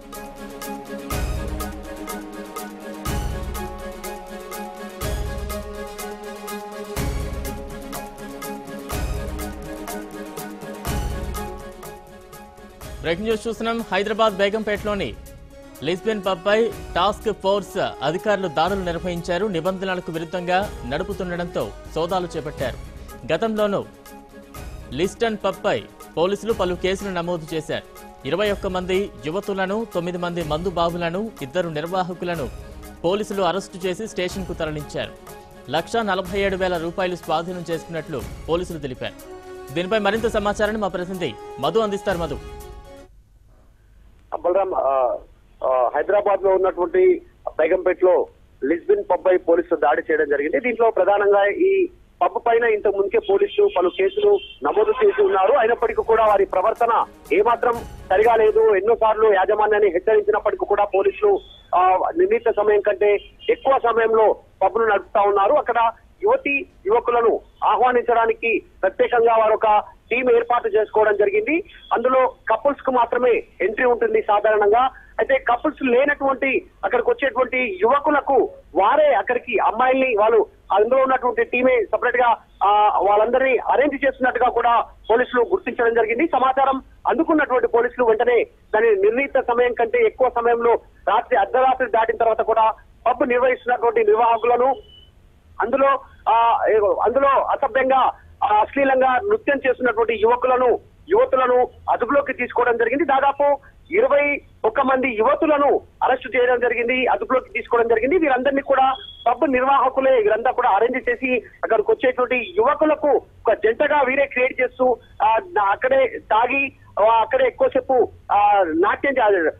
breaking news చూస్తున్నాం హైదరాబాద్ బేగంపేటలోని Lisbon పబ్పై టాస్క్ ఫోర్స్ అధికారులు దాడులు నిర్వహించారు నిబంధనలకు విరుద్ధంగా నడుపుతుండటంతో సోదాలు చేపట్టారు గతంలోనూ లిస్టన్ పబ్పై పోలీసులు పలు కేసులు నమోదు చేశారు ఇరవై ఒక్క మంది యువతులను తొమ్మిది మంది మందు బాబులను ఇద్దరు నిర్వాహకులను పోలీసులు అరెస్టు చేసి స్టేషన్కు తరలించారు లక్షా నలభై ఏడు వేల రూపాయలు స్వాధీనం చేసుకున్నట్లు పోలీసులు తెలిపారు దీనిపై మరింత సమాచారాన్ని మా ప్రతినిధి మధు అందిస్తారు మధు బలరాం హైదరాబాద్ లో ఉన్నటువంటి బేగంపేటలో లిస్బిన్ పబ్ పై పోలీసులు దాడి చేయడం జరిగింది దీంట్లో ప్రధానంగా ఈ పబ్ పైన ఇంత ముందుకే పోలీసులు పలు కేసులు నమోదు చేసి ఉన్నారు అయినప్పటికీ కూడా వారి ప్రవర్తన ఏమాత్రం సరిగా లేదు ఎన్నో సార్లు యాజమాన్యాన్ని హెచ్చరించినప్పటికీ కూడా పోలీసులు ఆ, నిర్ణీత సమయం కంటే ఎక్కువ సమయంలో పబ్ను నడుపుతా ఉన్నారు అక్కడ యువతి యువకులను ఆహ్వానించడానికి ప్రత్యేకంగా వారు ఒక టీం ఏర్పాటు చేసుకోవడం జరిగింది అందులో కపుల్స్ కు మాత్రమే ఎంట్రీ ఉంటుంది సాధారణంగా అయితే కపుల్స్ లేనటువంటి అక్కడికి వచ్చేటువంటి యువకులకు వారే అక్కడికి అమ్మాయిల్ని వాళ్ళు అందులో ఉన్నటువంటి టీమే సపరేట్ గా ఆ, వాళ్ళందరినీ అరేంజ్ చేస్తున్నట్టుగా కూడా పోలీసులు గుర్తించడం జరిగింది సమాచారం అందుకున్నటువంటి పోలీసులు వెంటనే దాని నిర్ణీత సమయం కంటే ఎక్కువ సమయంలో రాత్రి అర్ధరాత్రి దాటిన తర్వాత కూడా పబ్ నిర్వహిస్తున్నటువంటి నిర్వాహకులను అందులో ఆ ఏగో అందులో అసభ్యంగా ఆ, అశ్లీలంగా నృత్యం చేస్తున్నటువంటి యువకులను యువతులను అదుపులోకి తీసుకోవడం జరిగింది దాదాపు ఇరవై ఒక్క మంది యువతులను అరెస్టు చేయడం జరిగింది అదుపులోకి తీసుకోవడం జరిగింది వీరందరినీ కూడా పబ్ నిర్వాహకులే వీరంతా కూడా అరేంజ్ చేసి అక్కడికి వచ్చేటువంటి యువకులకు ఒక జంటగా వీరే క్రియేట్ చేస్తూ ఆ, అక్కడే తాగి ఆ, అక్కడే ఎక్కువసేపు ఆ, నాట్యం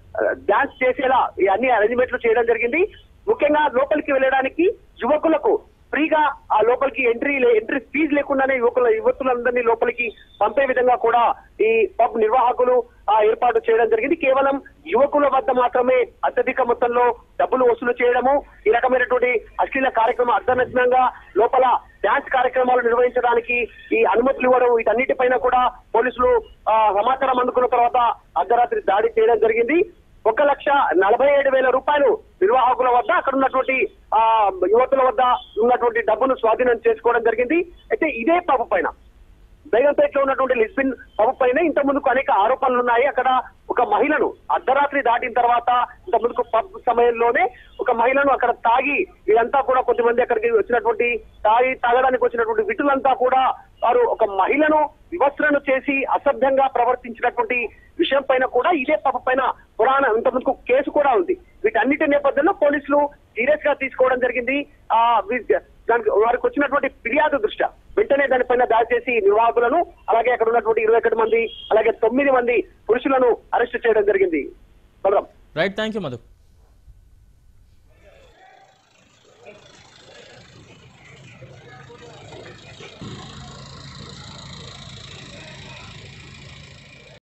డాన్స్ చేసేలా ఈ అన్ని అరేంజ్మెంట్లు చేయడం జరిగింది ముఖ్యంగా లోపలికి వెళ్ళడానికి యువకులకు ఫ్రీగా ఆ లోపలికి ఎంట్రీ ఎంట్రీ ఫీజు లేకుండానే యువకుల యువతులందరినీ లోపలికి పంపే విధంగా కూడా ఈ పబ్ నిర్వాహకులు ఆ ఏర్పాటు చేయడం జరిగింది కేవలం యువకుల వద్ద మాత్రమే అత్యధిక మొత్తంలో డబ్బులు వసూలు చేయడము ఈ రకమైనటువంటి అశ్లీల కార్యక్రమం అర్ధనగ్నంగా లోపల డాన్స్ కార్యక్రమాలు నిర్వహించడానికి ఈ అనుమతులు ఇవ్వడం వీటన్నిటిపైన కూడా పోలీసులు ఆ, సమాచారం అందుకున్న తర్వాత అర్ధరాత్రి దాడి చేయడం జరిగింది ఒక లక్ష నలభై ఏడు వేల రూపాయలు నిర్వాహకుల వద్ద అక్కడ ఉన్నటువంటి ఆ యువతుల వద్ద ఉన్నటువంటి డబ్బును స్వాధీనం చేసుకోవడం జరిగింది అయితే ఇదే పబ్ పైన బేగంపేటలో ఉన్నటువంటి లిస్బిన్ పబ్ పైన ఇంత ముందుకు అనేక ఆరోపణలు ఉన్నాయి అక్కడ ఒక మహిళను అర్ధరాత్రి దాటిన తర్వాత ఇంత ముందుకు పబ్ సమయంలోనే ఒక మహిళను అక్కడ తాగి వీరంతా కూడా కొంతమంది అక్కడికి వచ్చినటువంటి తాగి తాగడానికి వచ్చినటువంటి విటులంతా కూడా వారు ఒక మహిళను వివస్త్రను చేసి అసభ్యంగా ప్రవర్తించినటువంటి విషయం పైన కూడా ఇదే పబ్ పైన పురాణ ఇంత ముందుకు కేసు కూడా ఉంది వీటన్నిటి నేపథ్యంలో పోలీసులు సీరియస్ గా తీసుకోవడం జరిగింది ఆ వీ- దానికి వారికి వచ్చినటువంటి ఫిర్యాదు దృష్ట్యా వెంటనే దానిపైన దాడి చేసి నిర్వాహకులను అలాగే అక్కడ ఉన్నటువంటి ఇరవై ఒకటి మంది అలాగే తొమ్మిది మంది పురుషులను అరెస్ట్ చేయడం జరిగింది Balaram right thank you Madhu